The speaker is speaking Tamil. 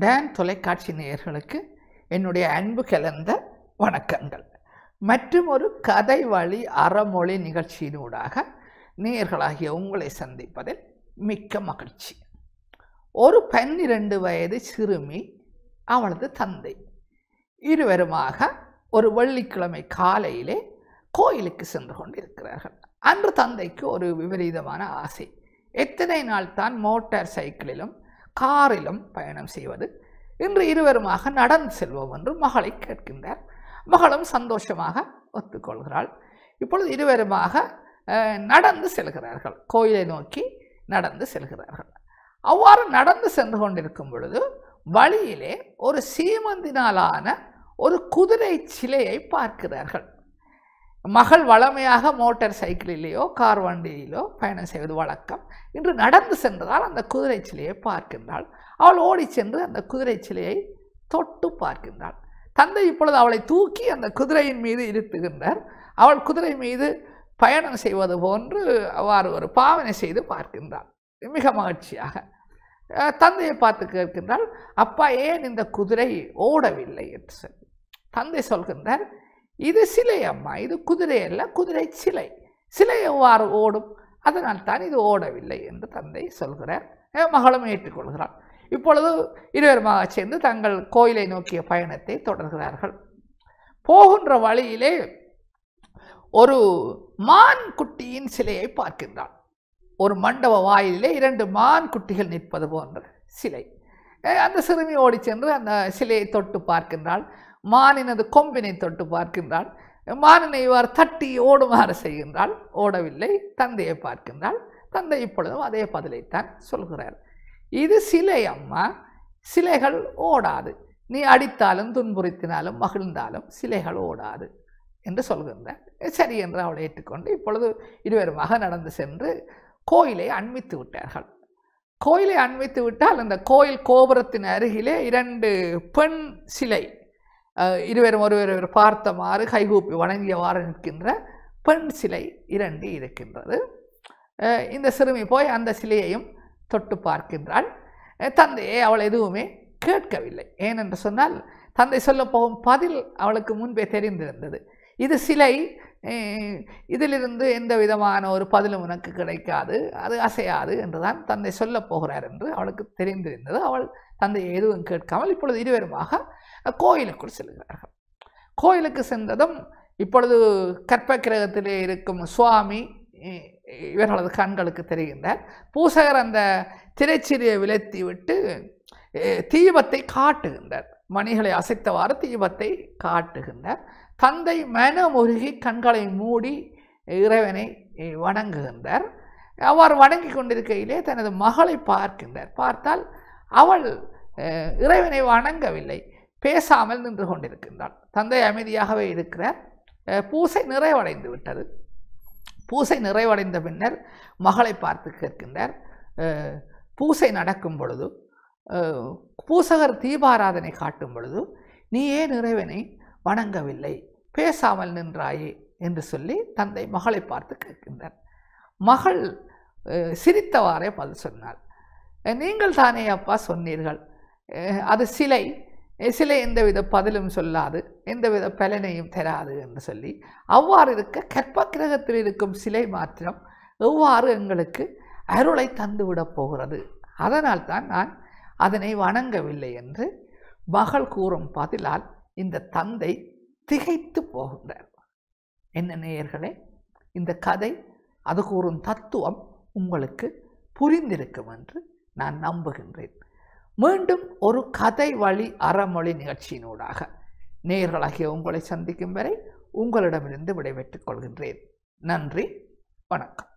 டேன் தொலைக்காட்சி நேயர்களுக்கு என்னுடைய அன்பு கலந்த வணக்கங்கள் மற்றும் ஒரு கதை வழி அறமொழி நிகழ்ச்சியினூடாக நேயர்களாகிய உங்களை சந்திப்பதில் மிக்க மகிழ்ச்சி ஒரு பன்னிரண்டு வயது சிறுமி அவளது தந்தை இருவருமாக ஒரு வெள்ளிக்கிழமை காலையிலே கோயிலுக்கு சென்று கொண்டிருக்கிறார்கள் அன்று தந்தைக்கு ஒரு விபரீதமான ஆசை எத்தனை நாள் தான் மோட்டார் சைக்கிளிலும் காரிலும் பயணம் செய்வது இன்று இருவருமாக நடந்து செல்வோம் என்று மகளை கேட்கின்றார் மகளும் சந்தோஷமாக ஒத்துக்கொள்கிறாள் இப்பொழுது இருவருமாக அஹ், நடந்து செல்கிறார்கள் கோயிலை நோக்கி நடந்து செல்கிறார்கள் அவ்வாறு நடந்து சென்று கொண்டிருக்கும் பொழுது வழியிலே ஒரு சீமந்தினாலான ஒரு குதிரை சிலையை பார்க்கிறார்கள் மகள் வளமையாக மோட்டார் சைக்கிளிலேயோ கார் வண்டியிலோ பயணம் செய்வது வழக்கம் இன்று நடந்து சென்றதால் அந்த குதிரை சிலையை பார்க்கின்றாள் அவள் ஓடிச் சென்று அந்த குதிரை சிலையை தொட்டு பார்க்கின்றாள் தந்தை இப்பொழுது அவளை தூக்கி அந்த குதிரையின் மீது இருத்துகின்றார் அவள் குதிரை மீது பயணம் செய்வது போன்று அவ்வாறு ஒரு பாவனை செய்து பார்க்கின்றாள் மிக மகிழ்ச்சியாக அஹ், தந்தையை பார்த்து கேட்கின்றாள் அப்பா ஏன் இந்த குதிரை ஓடவில்லை என்று சொல்லி தந்தை சொல்கின்றார் இது சிலை அம்மா இது குதிரை அல்ல குதிரை சிலை சிலை எவ்வாறு ஓடும் அதனால் தான் இது ஓடவில்லை என்று தந்தை சொல்கிறார் அஹ் மகளும் ஏற்றுக்கொள்கிறாள் இப்பொழுது இருவருமாக சேர்ந்து தங்கள் கோயிலை நோக்கிய பயணத்தை தொடர்கிறார்கள் போகின்ற வழியிலே ஒரு மான் குட்டியின் சிலையை பார்க்கின்றாள் ஒரு மண்டப வாயிலே இரண்டு மான் குட்டிகள் நிற்பது போன்ற சிலை அஹ் அந்த சிறுமி ஓடிச் சென்று அந்த சிலையை தொட்டு பார்க்கின்றாள் மானினது கொம்பினை தொட்டு பார்க்கின்றாள் மானினை இவ்வாறு தட்டி ஓடுமாறு செய்கின்றாள் ஓடவில்லை தந்தையை பார்க்கின்றாள் தந்தை இப்பொழுதும் அதே பதிலைத்தான் சொல்கிறார் இது சிலை அம்மா சிலைகள் ஓடாது நீ அடித்தாலும் துன்புறுத்தினாலும் மகிழ்ந்தாலும் சிலைகள் ஓடாது என்று சொல்கின்றார் சரி என்று அவளை ஏற்றுக்கொண்டு இப்பொழுது இருவருமாக நடந்து சென்று கோயிலை அண்மித்து விட்டார்கள் கோயிலை அண்மித்து விட்டால் அந்த கோயில் கோபுரத்தின் அருகிலே இரண்டு பெண் சிலை அஹ், இருவரும் ஒருவர் பார்த்தமாறு கைகூப்பி வணங்கியவாறு நிற்கின்ற பெண் சிலை இரண்டு இருக்கின்றது அஹ், இந்த சிறுமி போய் அந்த சிலையையும் தொட்டு பார்க்கின்றாள் அஹ், தந்தையை அவள் எதுவுமே கேட்கவில்லை ஏனென்று சொன்னால் தந்தை சொல்ல போகும் பதில் அவளுக்கு முன்பே தெரிந்திருந்தது இது சிலை அஹ், இதிலிருந்து எந்த விதமான ஒரு பதிலும் உனக்கு கிடைக்காது அது அசையாது என்றுதான் தந்தை சொல்லப் போகிறார் என்று அவளுக்கு தெரிந்திருந்தது அவள் தந்தையை எதுவும் கேட்காமல் இப்பொழுது இருவருமாக கோயிலுக்குள் செல்கிறார்கள் கோயிலுக்கு சென்றதும் இப்பொழுது கற்பக்கிரகத்திலே இருக்கும் சுவாமி இ- இவர்களது கண்களுக்கு தெரிகின்றார் பூசகர் அந்த திரைச்சிறியை விலத்தி விட்டு அஹ், தீபத்தை காட்டுகின்றார் மணிகளை அசைத்தவாறு தீபத்தை காட்டுகின்றார் தந்தை மனமுருகி கண்களை மூடி இறைவனை அஹ், வணங்குகின்றார் அவ்வாறு வணங்கி கொண்டிருக்கையிலே தனது மகளை பார்க்கின்றார் பார்த்தால் அவள் அஹ், இறைவனை வணங்கவில்லை பேசாமல் நின்று கொண்டிருக்கின்றாள் தந்தை அமைதியாகவே இருக்கிறார் அஹ், பூசை நிறைவடைந்து விட்டது பூசை நிறைவடைந்த பின்னர் மகளை பார்த்து கேட்கின்றார் அஹ், பூசை நடக்கும் பொழுது அஹ், பூசகர் தீபாராதனை காட்டும் பொழுது நீ ஏன் இறைவனை வணங்கவில்லை பேசாமல் நின்றாயே என்று சொல்லி தந்தை மகளை பார்த்து கேட்கின்றார் மகள் அஹ், சிரித்தவாறே பதில் சொன்னாள் அஹ், நீங்கள் தானே அப்பா சொன்னீர்கள் அஹ், அது சிலை அஹ், சிலை எந்தவித பதிலும் சொல்லாது எந்தவித பலனையும் தராது என்று சொல்லி அவ்வாறு இருக்க கற்பக்கிரகத்தில் இருக்கும் சிலை மாத்திரம் எவ்வாறு எங்களுக்கு அருளை தந்துவிடப் போகிறது அதனால் தான் நான் அதனை வணங்கவில்லை என்று மகள் கூறும் பதிலால் இந்த தந்தை திகைத்து போகின்றார் என்ன நேயர்களே இந்த கதை அது கூறும் தத்துவம் உங்களுக்கு புரிந்திருக்கும் என்று நான் நம்புகின்றேன் மீண்டும் ஒரு கதை வழி அறமொழி நிகழ்ச்சியினூடாக நேயர்களாகிய உங்களை சந்திக்கும் வரை உங்களிடமிருந்து விடைபெற்றுக் கொள்கின்றேன் நன்றி வணக்கம்